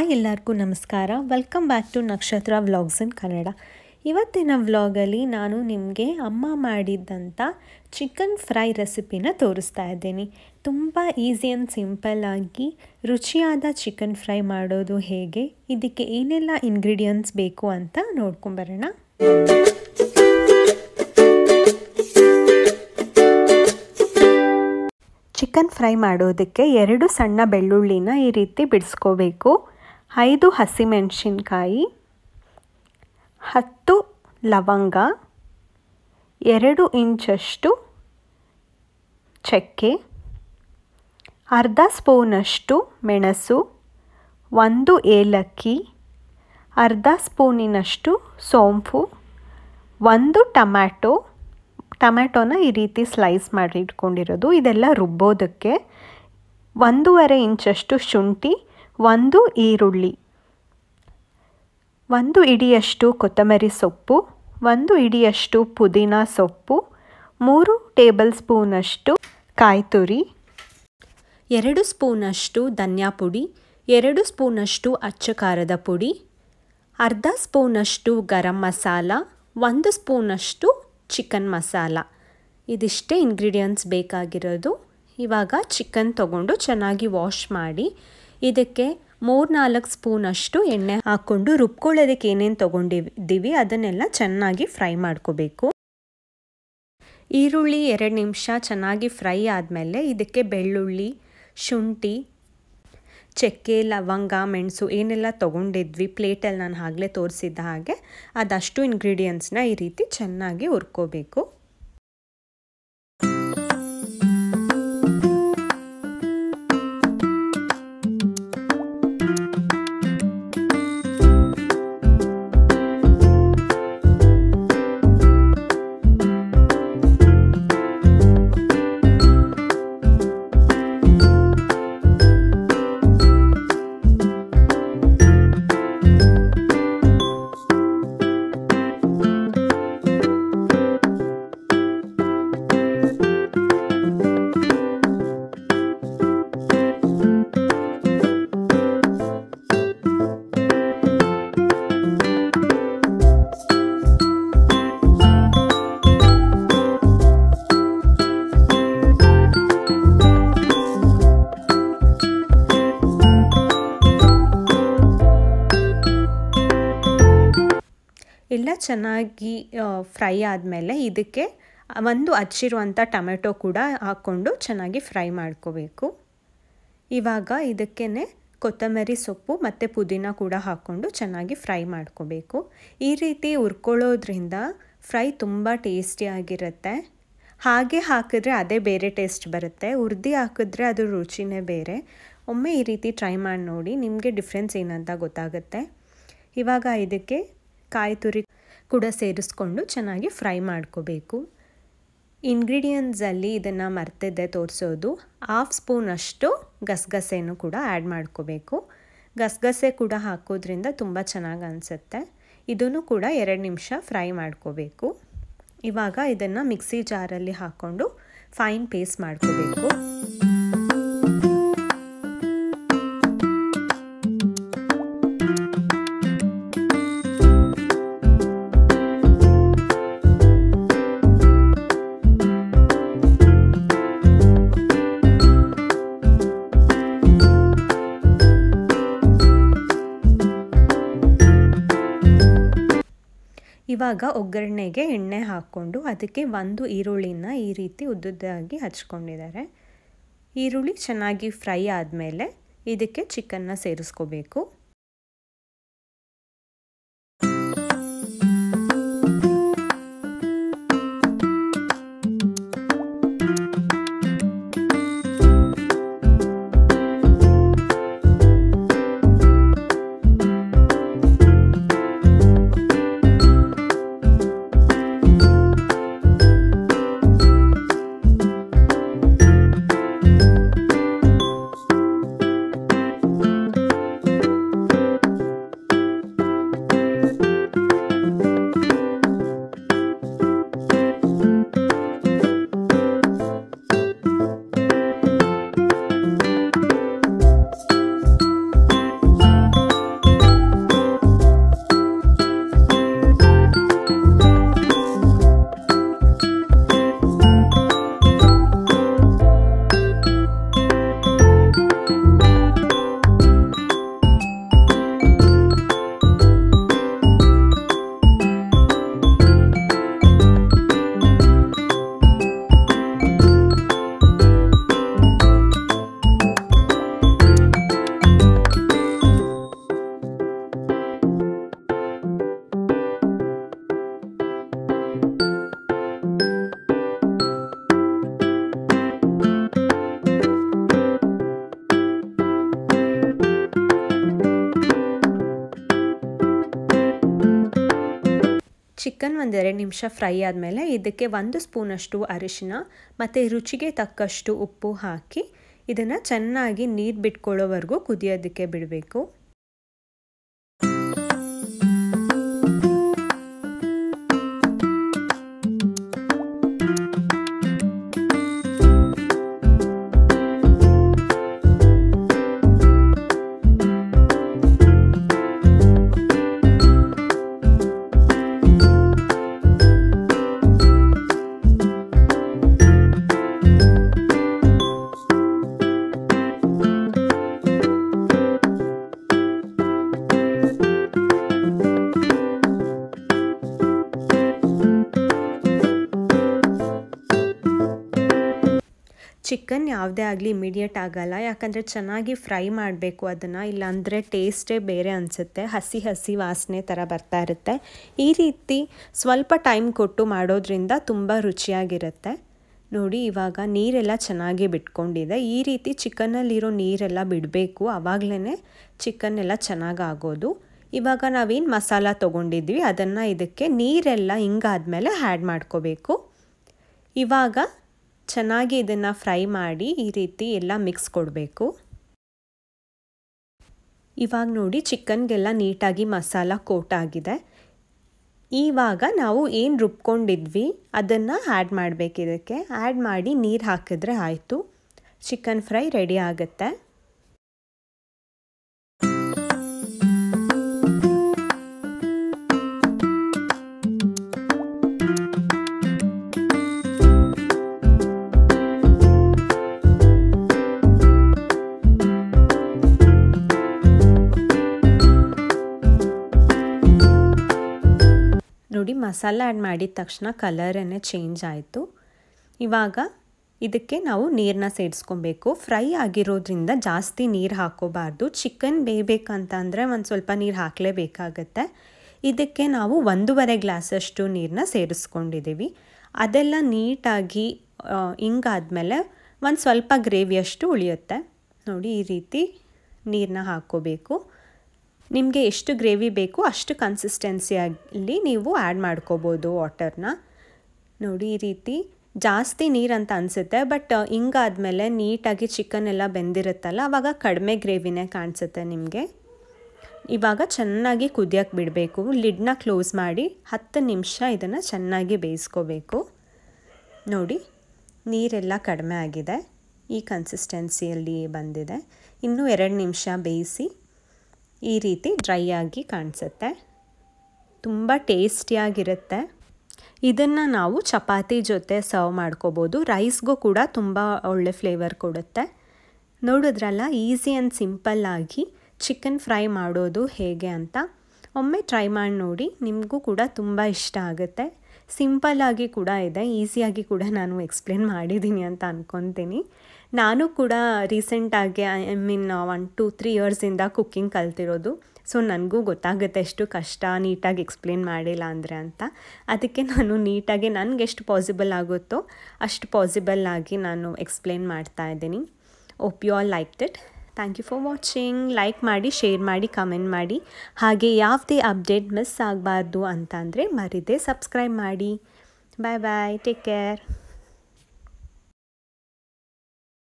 hi ಎಲ್ಲರಿಗೂ ನಮಸ್ಕಾರ welcome back to Nakshatra vlogs in Kannada ಇವತ್ತಿನ ವ್ಲಾಗಲ್ಲಿ ನಾನು ನಿಮಗೆ ಅಮ್ಮ ಮಾಡಿದ್ದಂಥ ಚಿಕನ್ ಫ್ರೈ ರೆಸಿಪಿನ ತೋರಿಸ್ತಾ ಇದ್ದೀನಿ ತುಂಬ ಈಸಿ ಆ್ಯಂಡ್ ಸಿಂಪಲ್ ಆಗಿ ರುಚಿಯಾದ ಚಿಕನ್ ಫ್ರೈ ಮಾಡೋದು ಹೇಗೆ ಇದಕ್ಕೆ ಏನೆಲ್ಲ ಇಂಗ್ರೀಡಿಯೆಂಟ್ಸ್ ಬೇಕು ಅಂತ ನೋಡ್ಕೊಂಬರೋಣ ಚಿಕನ್ ಫ್ರೈ ಮಾಡೋದಕ್ಕೆ ಎರಡು ಸಣ್ಣ ಬೆಳ್ಳುಳ್ಳಿನ ಈ ರೀತಿ ಬಿಡಿಸ್ಕೋಬೇಕು ಐದು ಹಸಿಮೆಣಸಿನ್ಕಾಯಿ ಹತ್ತು ಲವಂಗ ಎರಡು ಇಂಚಷ್ಟು ಚಕ್ಕೆ ಅರ್ಧ ಸ್ಪೂನಷ್ಟು ಮೆಣಸು ಒಂದು ಏಲಕ್ಕಿ ಅರ್ಧ ಸ್ಪೂನಿನಷ್ಟು ಸೋಂಪು ಒಂದು ಟಮ್ಯಾಟೊ ಟಮ್ಯಾಟೊನ ಈ ರೀತಿ ಸ್ಲೈಸ್ ಮಾಡಿ ಇಟ್ಕೊಂಡಿರೋದು ಇದೆಲ್ಲ ರುಬ್ಬೋದಕ್ಕೆ ಒಂದೂವರೆ ಇಂಚಷ್ಟು ಶುಂಠಿ ಒಂದು ಈರುಳ್ಳಿ ಒಂದು ಇಡಿಯಷ್ಟು ಕೊತ್ತಂಬರಿ ಸೊಪ್ಪು ಒಂದು ಇಡಿಯಷ್ಟು ಪುದೀನ ಸೊಪ್ಪು ಮೂರು ಟೇಬಲ್ ಸ್ಪೂನಷ್ಟು ಕಾಯಿ ತುರಿ ಎರಡು ಸ್ಪೂನಷ್ಟು ಧನ್ಯಾ ಪುಡಿ ಎರಡು ಸ್ಪೂನಷ್ಟು ಅಚ್ಚ ಖಾರದ ಪುಡಿ ಅರ್ಧ ಸ್ಪೂನಷ್ಟು ಗರಂ ಮಸಾಲ ಒಂದು ಸ್ಪೂನಷ್ಟು ಚಿಕನ್ ಮಸಾಲ ಇದಿಷ್ಟೇ ಇಂಗ್ರೀಡಿಯೆಂಟ್ಸ್ ಬೇಕಾಗಿರೋದು ಇವಾಗ ಚಿಕನ್ ತೊಗೊಂಡು ಚೆನ್ನಾಗಿ ವಾಶ್ ಮಾಡಿ ಇದಕ್ಕೆ ಮೂರು ನಾಲ್ಕು ಸ್ಪೂನಷ್ಟು ಎಣ್ಣೆ ಹಾಕ್ಕೊಂಡು ರುಬ್ಕೊಳ್ಳೋದಕ್ಕೆ ಏನೇನು ತೊಗೊಂಡಿದ್ದೀವಿ ಅದನ್ನೆಲ್ಲ ಚೆನ್ನಾಗಿ ಫ್ರೈ ಮಾಡ್ಕೋಬೇಕು ಈರುಳ್ಳಿ ಎರಡು ನಿಮಿಷ ಚೆನ್ನಾಗಿ ಫ್ರೈ ಆದಮೇಲೆ ಇದಕ್ಕೆ ಬೆಳ್ಳುಳ್ಳಿ ಶುಂಠಿ ಚಕ್ಕೆ ಲವಂಗ ಮೆಣಸು ಏನೆಲ್ಲ ತೊಗೊಂಡಿದ್ವಿ ಪ್ಲೇಟಲ್ಲಿ ನಾನು ಆಗಲೇ ತೋರಿಸಿದ್ದ ಹಾಗೆ ಅದಷ್ಟು ಇಂಗ್ರೀಡಿಯೆಂಟ್ಸ್ನ ಈ ರೀತಿ ಚೆನ್ನಾಗಿ ಹುರ್ಕೋಬೇಕು ಎಲ್ಲ ಚೆನ್ನಾಗಿ ಫ್ರೈ ಆದಮೇಲೆ ಇದಕ್ಕೆ ಒಂದು ಹಚ್ಚಿರುವಂಥ ಟೊಮೆಟೊ ಕೂಡ ಹಾಕ್ಕೊಂಡು ಚೆನ್ನಾಗಿ ಫ್ರೈ ಮಾಡ್ಕೋಬೇಕು ಇವಾಗ ಇದಕ್ಕೇ ಕೊತ್ತಂಬರಿ ಸೊಪ್ಪು ಮತ್ತು ಪುದೀನ ಕೂಡ ಹಾಕ್ಕೊಂಡು ಚೆನ್ನಾಗಿ ಫ್ರೈ ಮಾಡ್ಕೋಬೇಕು ಈ ರೀತಿ ಹುರ್ಕೊಳ್ಳೋದ್ರಿಂದ ಫ್ರೈ ತುಂಬ ಟೇಸ್ಟಿಯಾಗಿರುತ್ತೆ ಹಾಗೆ ಹಾಕಿದ್ರೆ ಅದೇ ಬೇರೆ ಟೇಸ್ಟ್ ಬರುತ್ತೆ ಹುರ್ದಿ ಹಾಕಿದ್ರೆ ಅದು ರುಚಿನೇ ಬೇರೆ ಒಮ್ಮೆ ಈ ರೀತಿ ಟ್ರೈ ಮಾಡಿ ನೋಡಿ ನಿಮಗೆ ಡಿಫ್ರೆನ್ಸ್ ಏನಂತ ಗೊತ್ತಾಗುತ್ತೆ ಇವಾಗ ಇದಕ್ಕೆ ಕಾಯಿ ತುರಿ ಕೂಡ ಸೇರಿಸ್ಕೊಂಡು ಚೆನ್ನಾಗಿ ಫ್ರೈ ಮಾಡ್ಕೋಬೇಕು ಇಂಗ್ರೀಡಿಯೆಂಟ್ಸಲ್ಲಿ ಇದನ್ನು ಮರ್ತಿದ್ದೆ ತೋರಿಸೋದು ಹಾಫ್ ಸ್ಪೂನಷ್ಟು ಗಸಗಸೆನೂ ಕೂಡ ಆ್ಯಡ್ ಮಾಡ್ಕೋಬೇಕು ಗಸಗಸೆ ಕೂಡ ಹಾಕೋದ್ರಿಂದ ತುಂಬ ಚೆನ್ನಾಗಿ ಅನಿಸುತ್ತೆ ಇದನ್ನು ಕೂಡ ಎರಡು ನಿಮಿಷ ಫ್ರೈ ಮಾಡ್ಕೋಬೇಕು ಇವಾಗ ಇದನ್ನು ಮಿಕ್ಸಿ ಜಾರಲ್ಲಿ ಹಾಕ್ಕೊಂಡು ಫೈನ್ ಪೇಸ್ಟ್ ಮಾಡ್ಕೋಬೇಕು ಇವಾಗ ಒಗ್ಗರಣೆಗೆ ಎಣ್ಣೆ ಹಾಕ್ಕೊಂಡು ಅದಕ್ಕೆ ಒಂದು ಈರುಳ್ಳಿನ ಈ ರೀತಿ ಉದ್ದುದ್ದಾಗಿ ಹಚ್ಕೊಂಡಿದ್ದಾರೆ ಈರುಳ್ಳಿ ಚೆನ್ನಾಗಿ ಫ್ರೈ ಆದಮೇಲೆ ಇದಕ್ಕೆ ಚಿಕನ್ನ ಸೇರಿಸ್ಕೋಬೇಕು ಚಿಕನ್ ಒಂದೆರಡು ನಿಮಿಷ ಫ್ರೈ ಆದಮೇಲೆ ಇದಕ್ಕೆ ಒಂದು ಸ್ಪೂನಷ್ಟು ಅರಿಶಿನ ಮತ್ತು ರುಚಿಗೆ ತಕ್ಕಷ್ಟು ಉಪ್ಪು ಹಾಕಿ ಇದನ್ನು ಚೆನ್ನಾಗಿ ನೀರು ಬಿಟ್ಕೊಳ್ಳೋವರೆಗೂ ಕುದಿಯೋದಕ್ಕೆ ಬಿಡಬೇಕು ಚಿಕನ್ ಯಾವುದೇ ಆಗಲಿ ಇಮಿಡಿಯೇಟ್ ಆಗಲ್ಲ ಯಾಕಂದರೆ ಚೆನ್ನಾಗಿ ಫ್ರೈ ಮಾಡಬೇಕು ಅದನ್ನು ಇಲ್ಲಾಂದರೆ ಟೇಸ್ಟೇ ಬೇರೆ ಅನಿಸುತ್ತೆ ಹಸಿ ಹಸಿ ವಾಸನೆ ಥರ ಬರ್ತಾ ಇರುತ್ತೆ ಈ ರೀತಿ ಸ್ವಲ್ಪ ಟೈಮ್ ಕೊಟ್ಟು ಮಾಡೋದ್ರಿಂದ ತುಂಬ ರುಚಿಯಾಗಿರುತ್ತೆ ನೋಡಿ ಇವಾಗ ನೀರೆಲ್ಲ ಚೆನ್ನಾಗಿ ಬಿಟ್ಕೊಂಡಿದೆ ಈ ರೀತಿ ಚಿಕನ್ನಲ್ಲಿರೋ ನೀರೆಲ್ಲ ಬಿಡಬೇಕು ಆವಾಗಲೇ ಚಿಕನ್ ಎಲ್ಲ ಚೆನ್ನಾಗಿ ಆಗೋದು ಇವಾಗ ನಾವೇನು ಮಸಾಲ ತೊಗೊಂಡಿದ್ವಿ ಅದನ್ನು ಇದಕ್ಕೆ ನೀರೆಲ್ಲ ಹಿಂಗಾದ್ಮೇಲೆ ಆ್ಯಡ್ ಮಾಡ್ಕೋಬೇಕು ಇವಾಗ ಚೆನ್ನಾಗಿ ಇದನ್ನು ಫ್ರೈ ಮಾಡಿ ಈ ರೀತಿ ಎಲ್ಲ ಮಿಕ್ಸ್ ಕೊಡಬೇಕು ಇವಾಗ ನೋಡಿ ಚಿಕನ್ಗೆಲ್ಲ ನೀಟಾಗಿ ಮಸಾಲ ಕೋಟ್ ಆಗಿದೆ ಇವಾಗ ನಾವು ಏನು ರುಬ್ಕೊಂಡಿದ್ವಿ ಅದನ್ನು ಆ್ಯಡ್ ಮಾಡಬೇಕು ಇದಕ್ಕೆ ಆ್ಯಡ್ ಮಾಡಿ ನೀರು ಹಾಕಿದ್ರೆ ಆಯಿತು ಚಿಕನ್ ಫ್ರೈ ರೆಡಿ ಆಗುತ್ತೆ ನೋಡಿ ಮಸಾಲ ಆ್ಯಡ್ ಮಾಡಿದ ತಕ್ಷಣ ಕಲರೇ ಚೇಂಜ್ ಆಯಿತು ಇವಾಗ ಇದಕ್ಕೆ ನಾವು ನೀರನ್ನ ಸೇರಿಸ್ಕೊಬೇಕು ಫ್ರೈ ಆಗಿರೋದ್ರಿಂದ ಜಾಸ್ತಿ ನೀರು ಹಾಕೋಬಾರ್ದು ಚಿಕನ್ ಬೇಯಬೇಕಂತ ಅಂದರೆ ಒಂದು ಸ್ವಲ್ಪ ನೀರು ಹಾಕಲೇಬೇಕಾಗತ್ತೆ ಇದಕ್ಕೆ ನಾವು ಒಂದೂವರೆ ಗ್ಲಾಸಷ್ಟು ನೀರನ್ನ ಸೇರಿಸ್ಕೊಂಡಿದ್ದೀವಿ ಅದೆಲ್ಲ ನೀಟಾಗಿ ಹಿಂಗಾದ್ಮೇಲೆ ಒಂದು ಸ್ವಲ್ಪ ಗ್ರೇವಿಯಷ್ಟು ಉಳಿಯುತ್ತೆ ನೋಡಿ ಈ ರೀತಿ ನೀರನ್ನ ಹಾಕ್ಕೋಬೇಕು ನಿಮಗೆ ಎಷ್ಟು ಗ್ರೇವಿ ಬೇಕು ಅಷ್ಟು ಕನ್ಸಿಸ್ಟೆನ್ಸಿಯಲ್ಲಿ ನೀವು ಆ್ಯಡ್ ಮಾಡ್ಕೋಬೋದು ವಾಟರ್ನ ನೋಡಿ ಈ ರೀತಿ ಜಾಸ್ತಿ ನೀರು ಅಂತ ಅನಿಸುತ್ತೆ ಬಟ್ ಹಿಂಗಾದ್ಮೇಲೆ ನೀಟಾಗಿ ಚಿಕನ್ ಎಲ್ಲ ಬೆಂದಿರುತ್ತಲ್ಲ ಆವಾಗ ಕಡಿಮೆ ಗ್ರೇವಿನೇ ಕಾಣಿಸುತ್ತೆ ನಿಮಗೆ ಇವಾಗ ಚೆನ್ನಾಗಿ ಕುದಿಯೋಕ್ಕೆ ಬಿಡಬೇಕು ಲಿಡ್ನ ಕ್ಲೋಸ್ ಮಾಡಿ ಹತ್ತು ನಿಮಿಷ ಇದನ್ನು ಚೆನ್ನಾಗಿ ಬೇಯಿಸ್ಕೋಬೇಕು ನೋಡಿ ನೀರೆಲ್ಲ ಕಡಿಮೆ ಆಗಿದೆ ಈ ಕನ್ಸಿಸ್ಟೆನ್ಸಿಯಲ್ಲಿ ಬಂದಿದೆ ಇನ್ನೂ ಎರಡು ನಿಮಿಷ ಬೇಯಿಸಿ ಈ ರೀತಿ ಡ್ರೈ ಆಗಿ ಕಾಣಿಸುತ್ತೆ ತುಂಬ ಟೇಸ್ಟಿಯಾಗಿರುತ್ತೆ ಇದನ್ನು ನಾವು ಚಪಾತಿ ಜೊತೆ ಸರ್ವ್ ಮಾಡ್ಕೋಬೋದು ರೈಸ್ಗೂ ಕೂಡ ತುಂಬ ಒಳ್ಳೆ ಫ್ಲೇವರ್ ಕೊಡುತ್ತೆ ನೋಡಿದ್ರಲ್ಲ ಈಸಿ ಆ್ಯಂಡ್ ಸಿಂಪಲ್ಲಾಗಿ ಚಿಕನ್ ಫ್ರೈ ಮಾಡೋದು ಹೇಗೆ ಅಂತ ಒಮ್ಮೆ ಟ್ರೈ ಮಾಡಿ ನೋಡಿ ನಿಮಗೂ ಕೂಡ ತುಂಬ ಇಷ್ಟ ಆಗುತ್ತೆ ಸಿಂಪಲ್ಲಾಗಿ ಕೂಡ ಇದೆ ಈಸಿಯಾಗಿ ಕೂಡ ನಾನು ಎಕ್ಸ್ಪ್ಲೇನ್ ಮಾಡಿದ್ದೀನಿ ಅಂತ ಅಂದ್ಕೊತೀನಿ ನಾನು ಕೂಡ ರೀಸೆಂಟಾಗಿ I mean one two three ಇಯರ್ಸಿಂದ ಕುಕ್ಕಿಂಗ್ ಕಲ್ತಿರೋದು ಸೊ ನನಗೂ ಗೊತ್ತಾಗುತ್ತೆ ಎಷ್ಟು ಕಷ್ಟ ನೀಟಾಗಿ ಎಕ್ಸ್ಪ್ಲೇನ್ ಮಾಡಿಲ್ಲ ಅಂದರೆ ಅಂತ ಅದಕ್ಕೆ ನಾನು ನೀಟಾಗಿ ನನಗೆ ಎಷ್ಟು ಪಾಸಿಬಲ್ ಆಗುತ್ತೋ ಅಷ್ಟು ಪಾಸಿಬಲ್ ಆಗಿ ನಾನು ಎಕ್ಸ್ಪ್ಲೇನ್ ಮಾಡ್ತಾ ಇದ್ದೀನಿ hope you all like it thank you for watching like ಮಾಡಿ ಶೇರ್ ಮಾಡಿ ಕಮೆಂಟ್ ಮಾಡಿ ಹಾಗೆ ಯಾವುದೇ ಅಪ್ಡೇಟ್ ಮಿಸ್ ಆಗಬಾರ್ದು ಅಂತ ಅಂದರೆ ಮರಿದೇ ಸಬ್ಸ್ಕ್ರೈಬ್ ಮಾಡಿ ಬಾಯ್ ಬಾಯ್ ಟೇಕ್ ಕೇರ್